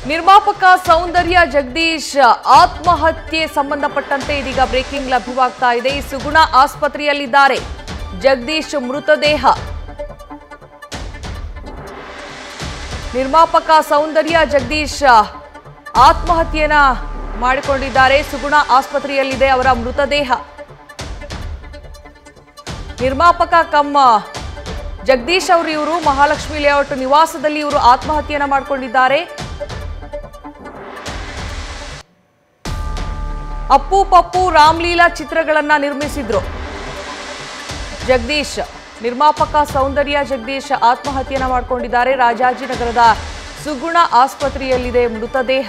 ನಿರ್ಮಾಪಕ ಸೌಂದರ್ಯ ಜಗದೀಶ್ ಆತ್ಮಹತ್ಯೆ ಸಂಬಂಧಪಟ್ಟಂತೆ ಇದೀಗ ಬ್ರೇಕಿಂಗ್ ಲಭ್ಯವಾಗ್ತಾ ಇದೆ ಸುಗುಣ ಆಸ್ಪತ್ರೆಯಲ್ಲಿದ್ದಾರೆ ಜಗದೀಶ್ ಮೃತದೇಹ ನಿರ್ಮಾಪಕ ಸೌಂದರ್ಯ ಜಗದೀಶ್ ಆತ್ಮಹತ್ಯೆಯನ್ನ ಮಾಡಿಕೊಂಡಿದ್ದಾರೆ ಸುಗುಣ ಆಸ್ಪತ್ರೆಯಲ್ಲಿದೆ ಅವರ ಮೃತದೇಹ ನಿರ್ಮಾಪಕ ಕಮ್ಮ ಜಗದೀಶ್ ಅವರು ಇವರು ಮಹಾಲಕ್ಷ್ಮಿ ಲೇಔಟ್ ನಿವಾಸದಲ್ಲಿ ಇವರು ಆತ್ಮಹತ್ಯೆಯನ್ನ ಮಾಡಿಕೊಂಡಿದ್ದಾರೆ ಅಪ್ಪು ಪಪ್ಪು ರಾಮ್ಲೀಲಾ ಚಿತ್ರಗಳನ್ನ ನಿರ್ಮಿಸಿದ್ರು ಜಗದೀಶ್ ನಿರ್ಮಾಪಕ ಸೌಂದರ್ಯ ಜಗದೀಶ್ ಆತ್ಮಹತ್ಯೆಯನ್ನ ಮಾಡಿಕೊಂಡಿದ್ದಾರೆ ರಾಜಾಜಿನಗರದ ಸುಗುಣ ಆಸ್ಪತ್ರೆಯಲ್ಲಿದೆ ಮೃತದೇಹ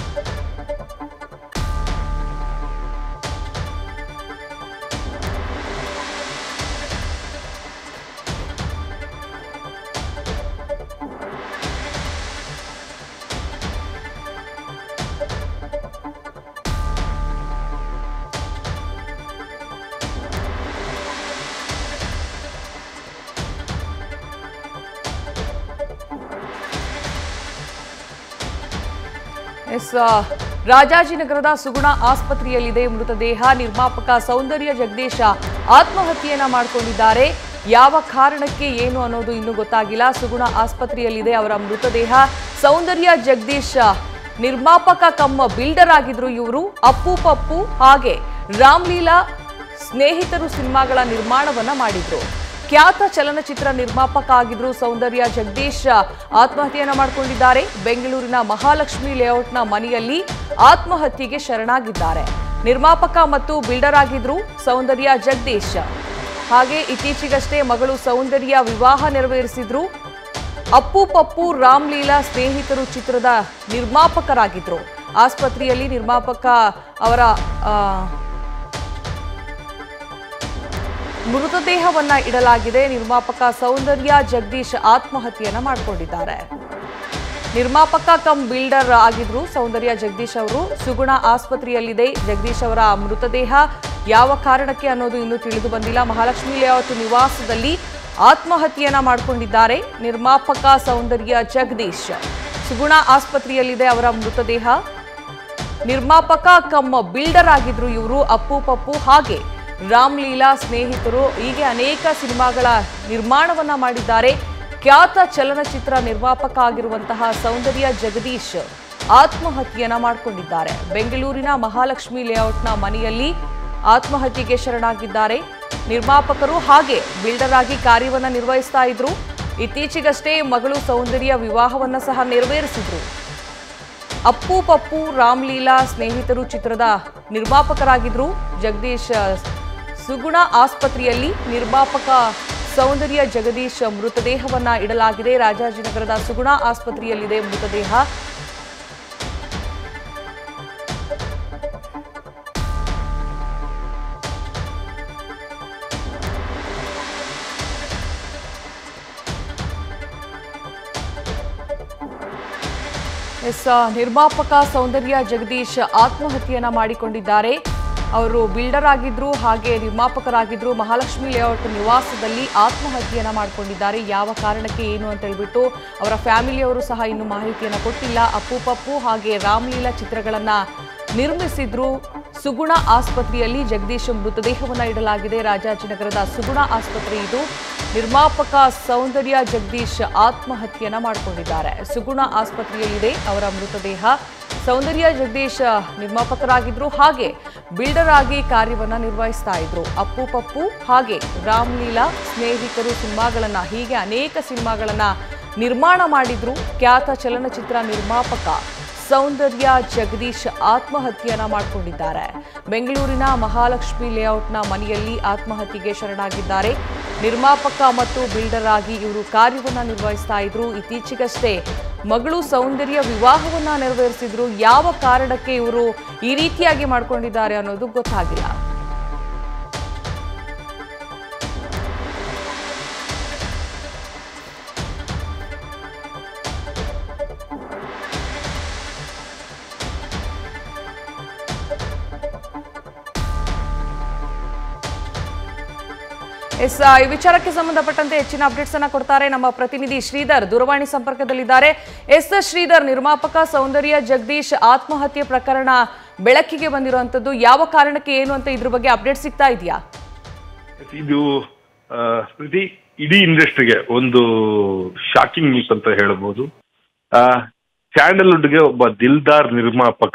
ಎಸ್ ಆ, ರಾಜಾಜಿನಗರದ ಸುಗುಣ ಆಸ್ಪತ್ರೆಯಲ್ಲಿದೆ ಮೃತದೇಹ ನಿರ್ಮಾಪಕ ಸೌಂದರ್ಯ ಜಗದೀಶ ಆತ್ಮಹತ್ಯೆಯನ್ನ ಮಾಡಿಕೊಂಡಿದ್ದಾರೆ ಯಾವ ಕಾರಣಕ್ಕೆ ಏನು ಅನ್ನೋದು ಇನ್ನೂ ಗೊತ್ತಾಗಿಲ್ಲ ಸುಗುಣ ಆಸ್ಪತ್ರೆಯಲ್ಲಿದೆ ಅವರ ಮೃತದೇಹ ಸೌಂದರ್ಯ ಜಗದೀಶ್ ನಿರ್ಮಾಪಕ ಕಮ್ಮ ಬಿಲ್ಡರ್ ಆಗಿದ್ರು ಇವರು ಅಪ್ಪು ಪಪ್ಪು ಹಾಗೆ ರಾಮ್ಲೀಲಾ ಸ್ನೇಹಿತರು ಸಿನಿಮಾಗಳ ನಿರ್ಮಾಣವನ್ನ ಮಾಡಿದ್ರು ಖ್ಯಾತ ಚಲನಚಿತ್ರ ನಿರ್ಮಾಪಕ ಆಗಿದ್ರು ಸೌಂದರ್ಯ ಜಗದೀಶ್ ಆತ್ಮಹತ್ಯೆಯನ್ನ ಮಾಡಿಕೊಂಡಿದ್ದಾರೆ ಬೆಂಗಳೂರಿನ ಮಹಾಲಕ್ಷ್ಮಿ ಲೇಔಟ್ನ ಮನೆಯಲ್ಲಿ ಆತ್ಮಹತ್ಯೆಗೆ ಶರಣಾಗಿದ್ದಾರೆ ನಿರ್ಮಾಪಕ ಮತ್ತು ಬಿಲ್ಡರ್ ಆಗಿದ್ರು ಸೌಂದರ್ಯ ಜಗದೀಶ್ ಹಾಗೆ ಇತ್ತೀಚೆಗಷ್ಟೇ ಮಗಳು ಸೌಂದರ್ಯ ವಿವಾಹ ನೆರವೇರಿಸಿದ್ರು ಅಪ್ಪು ಪಪ್ಪು ರಾಮ್ಲೀಲಾ ಸ್ನೇಹಿತರು ಚಿತ್ರದ ನಿರ್ಮಾಪಕರಾಗಿದ್ರು ಆಸ್ಪತ್ರೆಯಲ್ಲಿ ನಿರ್ಮಾಪಕ ಅವರ ಆ, ಮೃತದೇಹವನ್ನ ಇಡಲಾಗಿದೆ ನಿರ್ಮಾಪಕ ಸೌಂದರ್ಯ ಜಗದೀಶ್ ಆತ್ಮಹತ್ಯೆಯನ್ನ ಮಾಡಿಕೊಂಡಿದ್ದಾರೆ ನಿರ್ಮಾಪಕ ಕಮ್ ಬಿಲ್ಡರ್ ಆಗಿದ್ರು ಸೌಂದರ್ಯ ಜಗದೀಶ್ ಅವರು ಸುಗುಣ ಆಸ್ಪತ್ರೆಯಲ್ಲಿದೆ ಜಗದೀಶ್ ಅವರ ಮೃತದೇಹ ಯಾವ ಕಾರಣಕ್ಕೆ ಅನ್ನೋದು ಇನ್ನೂ ತಿಳಿದು ಬಂದಿಲ್ಲ ಮಹಾಲಕ್ಷ್ಮಿ ಲೇಔಟ್ ನಿವಾಸದಲ್ಲಿ ಆತ್ಮಹತ್ಯೆಯನ್ನ ಮಾಡಿಕೊಂಡಿದ್ದಾರೆ ನಿರ್ಮಾಪಕ ಸೌಂದರ್ಯ ಜಗದೀಶ್ ಸುಗುಣ ಆಸ್ಪತ್ರೆಯಲ್ಲಿದೆ ಅವರ ಮೃತದೇಹ ನಿರ್ಮಾಪಕ ಕಮ್ಮ ಬಿಲ್ಡರ್ ಆಗಿದ್ರು ಇವರು ಅಪ್ಪು ಪಪ್ಪು ಹಾಗೆ ರಾಮ್ಲೀಲಾ ಸ್ನೇಹಿತರು ಹೀಗೆ ಅನೇಕ ಸಿನಿಮಾಗಳ ನಿರ್ಮಾಣವನ್ನ ಮಾಡಿದ್ದಾರೆ ಖ್ಯಾತ ಚಲನಚಿತ್ರ ನಿರ್ಮಾಪಕ ಆಗಿರುವಂತಹ ಸೌಂದರ್ಯ ಜಗದೀಶ್ ಆತ್ಮಹತ್ಯೆಯನ್ನ ಮಾಡಿಕೊಂಡಿದ್ದಾರೆ ಬೆಂಗಳೂರಿನ ಮಹಾಲಕ್ಷ್ಮಿ ಲೇಔಟ್ನ ಮನೆಯಲ್ಲಿ ಆತ್ಮಹತ್ಯೆಗೆ ಶರಣಾಗಿದ್ದಾರೆ ನಿರ್ಮಾಪಕರು ಹಾಗೆ ಬಿಲ್ಡರ್ ಆಗಿ ಕಾರ್ಯವನ್ನ ನಿರ್ವಹಿಸ್ತಾ ಇದ್ರು ಇತ್ತೀಚೆಗಷ್ಟೇ ಮಗಳು ಸೌಂದರ್ಯ ವಿವಾಹವನ್ನ ಸಹ ನೆರವೇರಿಸಿದ್ರು ಅಪ್ಪು ಪಪ್ಪು ರಾಮ್ಲೀಲಾ ಸ್ನೇಹಿತರು ಚಿತ್ರದ ನಿರ್ಮಾಪಕರಾಗಿದ್ರು ಜಗದೀಶ್ ಸುಗುಣ ಆಸ್ಪತ್ರೆಯಲ್ಲಿ ನಿರ್ಮಾಪಕ ಸೌಂದರ್ಯ ಜಗದೀಶ್ ಮೃತದೇಹವನ್ನ ಇಡಲಾಗಿದೆ ರಾಜಾಜಿನಗರದ ಸುಗುಣ ಆಸ್ಪತ್ರೆಯಲ್ಲಿದೆ ಮೃತದೇಹ ಎಸ್ ಆ, ನಿರ್ಮಾಪಕ ಸೌಂದರ್ಯ ಜಗದೀಶ್ ಆತ್ಮಹತ್ಯೆಯನ್ನ ಮಾಡಿಕೊಂಡಿದ್ದಾರೆ ಅವರು ಬಿಲ್ಡರ್ ಆಗಿದ್ರು ಹಾಗೆ ನಿರ್ಮಾಪಕರಾಗಿದ್ರು ಮಹಾಲಕ್ಷ್ಮಿ ಲೇಔಟ್ ನಿವಾಸದಲ್ಲಿ ಆತ್ಮಹತ್ಯೆಯನ್ನ ಮಾಡಿಕೊಂಡಿದ್ದಾರೆ ಯಾವ ಕಾರಣಕ್ಕೆ ಏನು ಅಂತ ಹೇಳ್ಬಿಟ್ಟು ಅವರ ಫ್ಯಾಮಿಲಿಯವರು ಸಹ ಇನ್ನು ಮಾಹಿತಿಯನ್ನ ಕೊಟ್ಟಿಲ್ಲ ಅಪ್ಪು ಪಪ್ಪು ಹಾಗೆ ರಾಮ್ಲೀಲಾ ಚಿತ್ರಗಳನ್ನ ನಿರ್ಮಿಸಿದ್ರು ಸುಗುಣ ಆಸ್ಪತ್ರೆಯಲ್ಲಿ ಜಗದೀಶ್ ಮೃತದೇಹವನ್ನ ಇಡಲಾಗಿದೆ ರಾಜಾಜಿನಗರದ ಸುಗುಣ ಆಸ್ಪತ್ರೆ ಇದು ನಿರ್ಮಾಪಕ ಸೌಂದರ್ಯ ಜಗದೀಶ್ ಆತ್ಮಹತ್ಯೆಯನ್ನ ಮಾಡಿಕೊಂಡಿದ್ದಾರೆ ಸುಗುಣ ಆಸ್ಪತ್ರೆಯಲ್ಲಿದೆ ಅವರ ಮೃತದೇಹ ಸೌಂದರ್ಯ ಜಗದೀಶ್ ನಿರ್ಮಾಪಕರಾಗಿದ್ರು ಹಾಗೆ ಬಿಲ್ಡರ್ ಆಗಿ ಕಾರ್ಯವನ್ನ ನಿರ್ವಹಿಸ್ತಾ ಇದ್ರು ಅಪ್ಪು ಪಪ್ಪು ಹಾಗೆ ರಾಮ್ಲೀಲಾ ಸ್ನೇಹಿತರು ಸಿನಿಮಾಗಳನ್ನ ಹೀಗೆ ಅನೇಕ ಸಿನಿಮಾಗಳನ್ನ ನಿರ್ಮಾಣ ಮಾಡಿದ್ರು ಖ್ಯಾತ ಚಲನಚಿತ್ರ ನಿರ್ಮಾಪಕ ಸೌಂದರ್ಯ ಜಗದೀಶ್ ಆತ್ಮಹತ್ಯೆಯನ್ನ ಮಾಡಿಕೊಂಡಿದ್ದಾರೆ ಬೆಂಗಳೂರಿನ ಮಹಾಲಕ್ಷ್ಮಿ ಲೇಔಟ್ನ ಮನೆಯಲ್ಲಿ ಆತ್ಮಹತ್ಯೆಗೆ ಶರಣಾಗಿದ್ದಾರೆ ನಿರ್ಮಾಪಕ ಮತ್ತು ಬಿಲ್ಡರ್ ಆಗಿ ಇವರು ಕಾರ್ಯವನ್ನ ನಿರ್ವಹಿಸ್ತಾ ಇದ್ರು ಇತ್ತೀಚೆಗಷ್ಟೇ ಮಗಳು ಸೌಂದರ್ಯ ವಿವಾಹವನ್ನ ನೆರವೇರಿಸಿದ್ರು ಯಾವ ಕಾರಣಕ್ಕೆ ಇವರು ಈ ರೀತಿಯಾಗಿ ಮಾಡ್ಕೊಂಡಿದ್ದಾರೆ ಅನ್ನೋದು ಗೊತ್ತಾಗಿಲ್ಲ ಎಸ್ ಆ, ಈ ವಿಚಾರಕ್ಕೆ ಸಂಬಂಧಪಟ್ಟಂತೆ ಹೆಚ್ಚಿನ ಅಪ್ಡೇಟ್ಸ್ ಅನ್ನ ಕೊಡ್ತಾರೆ ನಮ್ಮ ಪ್ರತಿನಿಧಿ ಶ್ರೀಧರ್ ದೂರವಾಣಿ ಸಂಪರ್ಕದಲ್ಲಿದ್ದಾರೆ ಎಸ್ ಶ್ರೀಧರ್ ನಿರ್ಮಾಪಕ ಸೌಂದರ್ಯ ಜಗದೀಶ್ ಆತ್ಮಹತ್ಯೆ ಪ್ರಕರಣ ಬೆಳಕಿಗೆ ಬಂದಿರುವಂತದ್ದು ಯಾವ ಕಾರಣಕ್ಕೆ ಏನು ಅಂತ ಇದ್ರ ಬಗ್ಗೆ ಅಪ್ಡೇಟ್ ಸಿಗ್ತಾ ಇದೆಯಾ ಇದು ಆ, ಪ್ರತಿ ಇಡೀ ಇಂಡಸ್ಟ್ರಿಗೆ ಒಂದು ಶಾಕಿಂಗ್ ನ್ಯೂಸ್ ಅಂತ ಹೇಳಬಹುದು ಸ್ಯಾಂಡಲ್ವುಡ್ಗೆ ಒಬ್ಬ ದಿಲ್ದಾರ್ ನಿರ್ಮಾಪಕ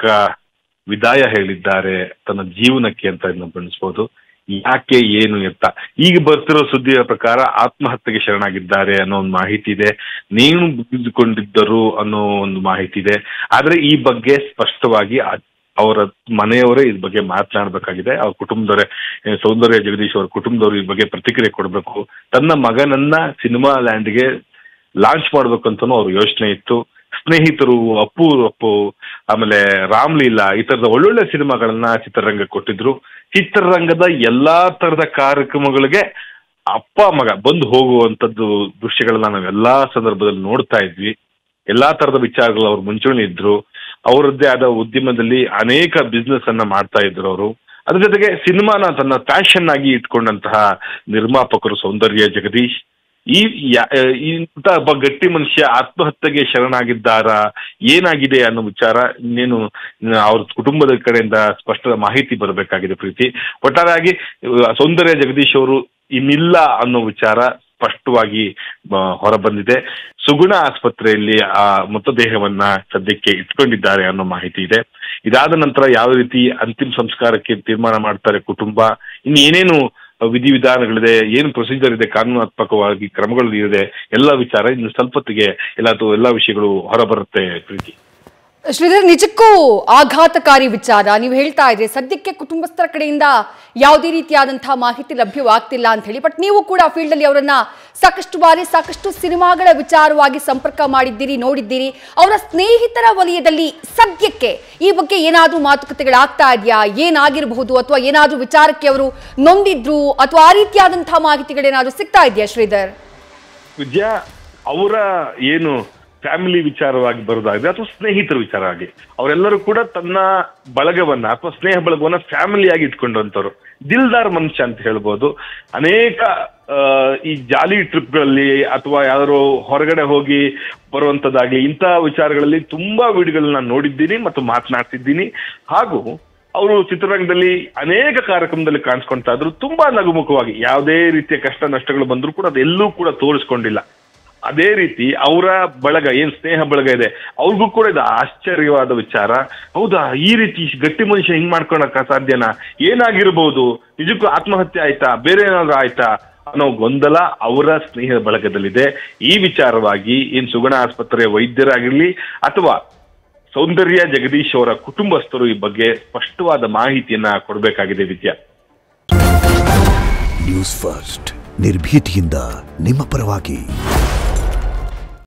ವಿದಾಯ ಹೇಳಿದ್ದಾರೆ ತನ್ನ ಜೀವನಕ್ಕೆ ಅಂತ ಇದನ್ನ ಬಣ್ಣಿಸ್ಬೋದು ಯಾಕೆ ಏನು ಎತ್ತ ಈಗ ಬರ್ತಿರೋ ಸುದ್ದಿಯ ಪ್ರಕಾರ ಆತ್ಮಹತ್ಯೆಗೆ ಶರಣಾಗಿದ್ದಾರೆ ಅನ್ನೋ ಒಂದು ಮಾಹಿತಿ ಇದೆ ನೇಣು ಬಿಗಿದುಕೊಂಡಿದ್ದರು ಅನ್ನೋ ಒಂದು ಮಾಹಿತಿ ಇದೆ ಆದ್ರೆ ಈ ಬಗ್ಗೆ ಸ್ಪಷ್ಟವಾಗಿ ಆ- ಅವರ ಮನೆಯವರೇ ಇದ್ರ ಬಗ್ಗೆ ಮಾತನಾಡಬೇಕಾಗಿದೆ ಅವ್ರ ಕುಟುಂಬದವರೇ ಏ, ಸೌಂದರ್ಯ ಜಗದೀಶ್ ಅವರ ಕುಟುಂಬದವರು ಈ ಬಗ್ಗೆ ಪ್ರತಿಕ್ರಿಯೆ ಕೊಡಬೇಕು ತನ್ನ ಮಗನನ್ನ ಸಿನಿಮಾ ಲ್ಯಾಂಡ್ಗೆ ಲಾಂಚ್ ಮಾಡ್ಬೇಕು ಅಂತಾನು ಅವ್ರ ಯೋಚನೆ ಇತ್ತು ಸ್ನೇಹಿತರು ಅಪ್ಪು ಅಪ್ಪು ಆಮೇಲೆ ರಾಮ್ಲೀಲಾ ಈ ತರದ ಒಳ್ಳೊಳ್ಳೆ ಸಿನಿಮಾಗಳನ್ನ ಚಿತ್ರರಂಗಕ್ಕೆ ಕೊಟ್ಟಿದ್ರು ಚಿತ್ರರಂಗದ ಎಲ್ಲಾ ತರದ ಕಾರ್ಯಕ್ರಮಗಳಿಗೆ ಅಪ್ಪ ಮಗ ಬಂದು ಹೋಗುವಂತದ್ದು ದೃಶ್ಯಗಳನ್ನ ನಾವು ಎಲ್ಲಾ ಸಂದರ್ಭದಲ್ಲಿ ನೋಡ್ತಾ ಇದ್ವಿ ಎಲ್ಲಾ ತರದ ವಿಚಾರಗಳು ಅವ್ರು ಮುಂಚೂಣಿ ಇದ್ರು ಅವರದ್ದೇ ಆದ ಉದ್ಯಮದಲ್ಲಿ ಅನೇಕ ಬಿಸ್ನೆಸ್ ಅನ್ನ ಮಾಡ್ತಾ ಇದ್ರು ಅವರು ಅದ್ರ ಜೊತೆಗೆ ಸಿನಿಮಾನ ತನ್ನ ಪ್ಯಾಷನ್ ಆಗಿ ಇಟ್ಕೊಂಡಂತಹ ನಿರ್ಮಾಪಕರು ಸೌಂದರ್ಯ ಜಗದೀಶ್ ಈ ಯಾ- ಇಂಥ ಒಬ್ಬ ಗಟ್ಟಿ ಮನುಷ್ಯ ಆತ್ಮಹತ್ಯೆಗೆ ಶರಣಾಗಿದ್ದಾರಾ ಏನಾಗಿದೆ ಅನ್ನೋ ವಿಚಾರ ಇನ್ನೇನು ಅವ್ರ ಕುಟುಂಬದ ಕಡೆಯಿಂದ ಸ್ಪಷ್ಟ ಮಾಹಿತಿ ಬರಬೇಕಾಗಿದೆ ಪ್ರೀತಿ ಒಟ್ಟಾರೆಯಾಗಿ ಅಹ್, ಸೌಂದರ್ಯ ಜಗದೀಶ್ ಅವರು ಇನ್ನಿಲ್ಲ ಅನ್ನೋ ವಿಚಾರ ಸ್ಪಷ್ಟವಾಗಿ ಹೊರಬಂದಿದೆ ಸುಗುಣ ಆಸ್ಪತ್ರೆಯಲ್ಲಿ ಆ ಮೃತದೇಹವನ್ನ ಸದ್ಯಕ್ಕೆ ಇಟ್ಕೊಂಡಿದ್ದಾರೆ ಅನ್ನೋ ಮಾಹಿತಿ ಇದೆ ಇದಾದ ನಂತರ ಯಾವ ರೀತಿ ಅಂತಿಮ ಸಂಸ್ಕಾರಕ್ಕೆ ತೀರ್ಮಾನ ಮಾಡ್ತಾರೆ ಕುಟುಂಬ ಇನ್ನು ಏನೇನು ವಿಧಿವಿಧಾನಗಳಿದೆ ಏನು ಪ್ರೊಸೀಜರ್ ಇದೆ ಕಾನೂನಾತ್ಮಕವಾಗಿ ಕ್ರಮಗಳು ಇದೆ ಎಲ್ಲ ವಿಚಾರ ಇನ್ನು ಸ್ವಲ್ಪತ್ತಿಗೆ ಎಲ್ಲ ಎಲ್ಲ ವಿಷಯಗಳು ಹೊರಬರುತ್ತೆ ಪ್ರೀತಿ ಶ್ರೀಧರ್ ನಿಜಕ್ಕೂ ಆಘಾತಕಾರಿ ವಿಚಾರ ನೀವು ಹೇಳ್ತಾ ಇದ್ರಿ ಸದ್ಯಕ್ಕೆ ಕುಟುಂಬಸ್ಥರ ಕಡೆಯಿಂದ ಯಾವುದೇ ರೀತಿಯಾದಂತಹ ಮಾಹಿತಿ ಲಭ್ಯವಾಗ್ತಿಲ್ಲ ಅಂತ ಹೇಳಿ ಬಟ್ ನೀವು ಕೂಡ ಫೀಲ್ಡ್ ಅಲ್ಲಿ ಅವರನ್ನ ಸಾಕಷ್ಟು ಬಾರಿ ಸಾಕಷ್ಟು ಸಿನಿಮಾಗಳ ವಿಚಾರವಾಗಿ ಸಂಪರ್ಕ ಮಾಡಿದ್ದೀರಿ ನೋಡಿದ್ದೀರಿ ಅವರ ಸ್ನೇಹಿತರ ವಲಯದಲ್ಲಿ ಸದ್ಯಕ್ಕೆ ಈ ಬಗ್ಗೆ ಏನಾದ್ರೂ ಮಾತುಕತೆಗಳಾಗ್ತಾ ಇದೆಯಾ ಏನಾಗಿರಬಹುದು ಅಥವಾ ಏನಾದ್ರೂ ವಿಚಾರಕ್ಕೆ ಅವರು ನೊಂದಿದ್ರು ಅಥವಾ ಆ ರೀತಿಯಾದಂತಹ ಮಾಹಿತಿಗಳೇನಾದ್ರೂ ಸಿಗ್ತಾ ಇದೆಯಾ ಶ್ರೀಧರ್ ವಿದ್ಯಾ ಅವರ ಏನು ಫ್ಯಾಮಿಲಿ ವಿಚಾರವಾಗಿ ಬರೋದಾಗಿದೆ ಅಥವಾ ಸ್ನೇಹಿತರ ವಿಚಾರವಾಗಿ ಅವರೆಲ್ಲರೂ ಕೂಡ ತನ್ನ ಬಳಗವನ್ನ ಅಥವಾ ಸ್ನೇಹ ಬಳಗವನ್ನ ಫ್ಯಾಮಿಲಿಯಾಗಿ ಇಟ್ಕೊಂಡಂತವ್ರು ದಿಲ್ದಾರ್ ಮನುಷ್ಯ ಅಂತ ಹೇಳ್ಬೋದು ಅನೇಕ ಆ, ಈ ಜಾಲಿ ಟ್ರಿಪ್ಗಳಲ್ಲಿ ಅಥವಾ ಯಾವ್ದಾದ್ರು ಹೊರಗಡೆ ಹೋಗಿ ಬರುವಂತದ್ದಾಗ್ಲಿ ಇಂತಹ ವಿಚಾರಗಳಲ್ಲಿ ತುಂಬಾ ವಿಡಿಯೋಗಳನ್ನ ನೋಡಿದ್ದೀನಿ ಮತ್ತು ಮಾತನಾಡ್ತಿದ್ದೀನಿ ಹಾಗೂ ಅವರು ಚಿತ್ರರಂಗದಲ್ಲಿ ಅನೇಕ ಕಾರ್ಯಕ್ರಮದಲ್ಲಿ ಕಾಣಿಸ್ಕೊಳ್ತಾ ಇದ್ರು ತುಂಬಾ ನಗುಮುಖವಾಗಿ ಯಾವುದೇ ರೀತಿಯ ಕಷ್ಟ ನಷ್ಟಗಳು ಬಂದರೂ ಕೂಡ ಅದೆಲ್ಲೂ ಕೂಡ ತೋರಿಸ್ಕೊಂಡಿಲ್ಲ ಅದೇ ರೀತಿ ಅವರ ಬಳಗ ಏನ್ ಸ್ನೇಹ ಬಳಗ ಇದೆ ಅವ್ರಿಗೂ ಕೂಡ ಇದು ಆಶ್ಚರ್ಯವಾದ ವಿಚಾರ ಹೌದಾ ಈ ರೀತಿ ಗಟ್ಟಿ ಮನುಷ್ಯ ಹಿಂಗ್ ಮಾಡ್ಕೊಳಕ ಸಾಧ್ಯನಾ ಏನಾಗಿರ್ಬೋದು ನಿಜಕ್ಕೂ ಆತ್ಮಹತ್ಯೆ ಆಯ್ತಾ ಬೇರೆ ಏನಾದ್ರು ಆಯ್ತಾ ಅನ್ನೋ ಗೊಂದಲ ಅವರ ಸ್ನೇಹ ಬಳಗದಲ್ಲಿದೆ ಈ ವಿಚಾರವಾಗಿ ಏನ್ ಸುಗುಣ ಆಸ್ಪತ್ರೆಯ ವೈದ್ಯರಾಗಿರ್ಲಿ ಅಥವಾ ಸೌಂದರ್ಯ ಜಗದೀಶ್ ಅವರ ಕುಟುಂಬಸ್ಥರು ಈ ಬಗ್ಗೆ ಸ್ಪಷ್ಟವಾದ ಮಾಹಿತಿಯನ್ನ ಕೊಡಬೇಕಾಗಿದೆ ವಿದ್ಯಾ ನ್ಯೂಸ್ ಫಸ್ಟ್ ನಿರ್ಭೀತಿಯಿಂದ ನಿಮ್ಮ ಪರವಾಗಿ